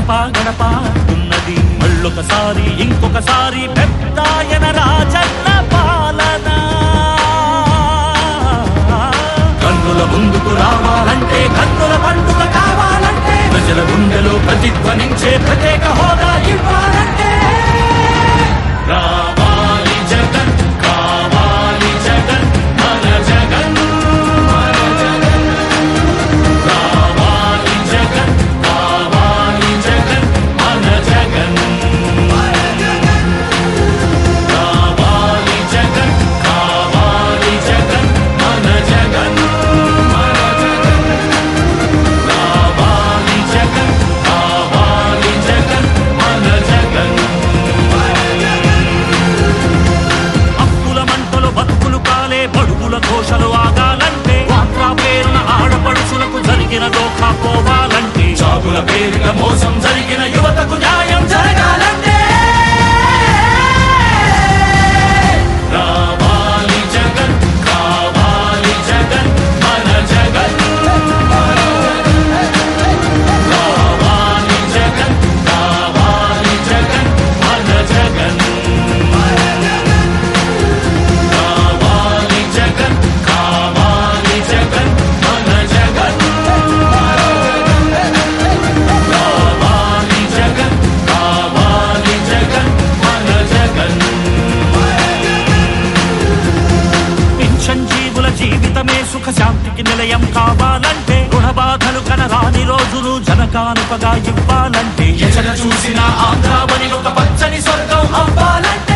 గడప గడప ఉన్నది మళ్ళొకసారి ఇంకొకసారి పెద్దాయన రాజన్న పాలన కన్నుల ముందుకు రావాలంటే కన్నుల పండుగ కావాలంటే ప్రజల గుండెలో ప్రతిధ్వనించే ప్రత్యేక హోదా ఇవ్వాలంటే రావాలి జగన్ కావాలి జగన్ మన జగన్ మన జగన్ కావాలి జగన్ కావాలి జగన్ మన జగన్ కావాలి జగన్ కావాలి జగన్ మన జగన్ మన జగన్ కావాలి జగన్ కావాలి జగన్ మన జగన్ అప్పుల మంటలు బతుకులు కాలే బడుగుల ఘోషలు ఆగాలంటే వాట్రా పేరున ఆడపడుచులకు జరిగిన దోఖా పోవాలంటే జాబుల పేరిట మోసం జరిగిన యువతకు న్యాయం జరగాలంటే రావాలి జగన్ కావాలి జగన్ మన జగన్ కావాలి జగన్ కావాలి జగన్ మన జగన్ కావాలి జగన్ కావాలి జగన్ మన జగన్ కావాలి జగన్ కావాలి జగన్ మన జగన్ పింఛన్ జీవుల జీవితమే సుఖ శాంతికి నిలయం కావాలంటే రుణ బాధలు కనరాని రోజులు జనకానుకగా ఇవ్వాలంటే ఎచట చూసిన ఆంధ్రావని ఒక పచ్చని స్వర్గం అవ్వాలంటే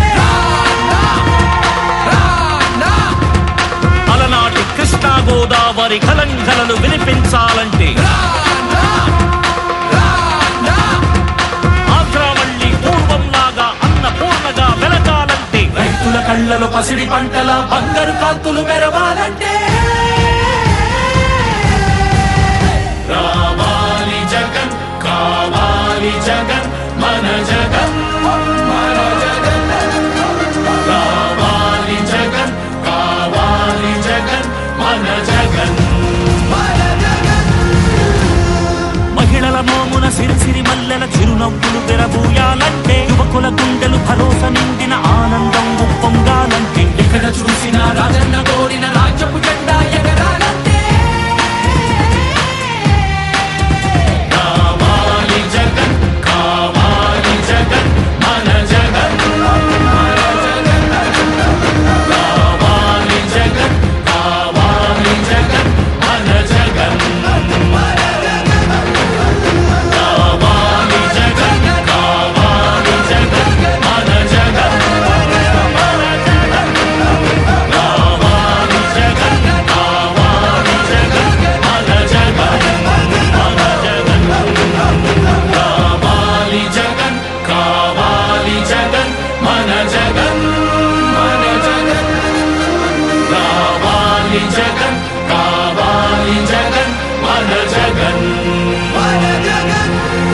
అలనాటి కృష్ణా గోదావరి కలంకలలు వినిపించాలంటే ఆంధ్రా మళ్ళీ పూర్వంలాగా అన్నపూర్ణగా వెలగాలంటే రైతుల కళ్ళలో పసిడి పంటల బంగారు కాంతులు మెరవాలంటే రావాలి జగన్ కావాలి జగన్ మన జగన్ మన జగన్ రావాలి జగన్ కావాలి జగన్ మన జగన్ మహిళల మోమున సిరిసిరి మల్లెల చిరునవ్వులు తెరబూయాలంటే యువకుల గుండెలు భరోసా నిండిన ఆనందం ఉప్పొంగాలంటే ఎక్కడ చూసిన రాజన్న కోరిన రాజ్యపు జెండా ఎగరాలంటే కావాలి జగన్ కావాలి జగన్ మన జగన్ మన జగన్ కావాలి జగన్ కావాలి జగన్ మన జగన్ కావాలి జగన్ కావాలి జగన్ మన జగన్ కావాలి జగన్ కావాలి జగన్ మన జగన్ మన జగన్ కావాలి జగన్ కావాలి జగన్ మన జగన్ మన జగన్ కావాలి జగన్ కావాలి జగన్ మన జగన్ మన జగన్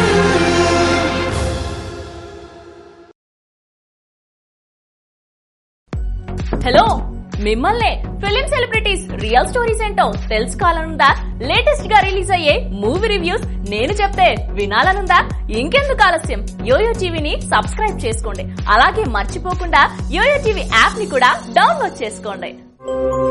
హలో మిమ్మల్నే ఫిలిం సెలబ్రిటీస్ రియల్ స్టోరీస్ ఏంటో తెలుసుకోవాలనుందా లేటెస్ట్ గా రిలీజ్ అయ్యే మూవీ రివ్యూస్ నేను చెప్తే వినాలనుందా ఇంకెందుకు ఆలస్యం యోయో టీవీని సబ్స్క్రైబ్ చేసుకోండి అలాగే మర్చిపోకుండా యోయో టీవీ యాప్ ని కూడా డౌన్లోడ్ చేసుకోండి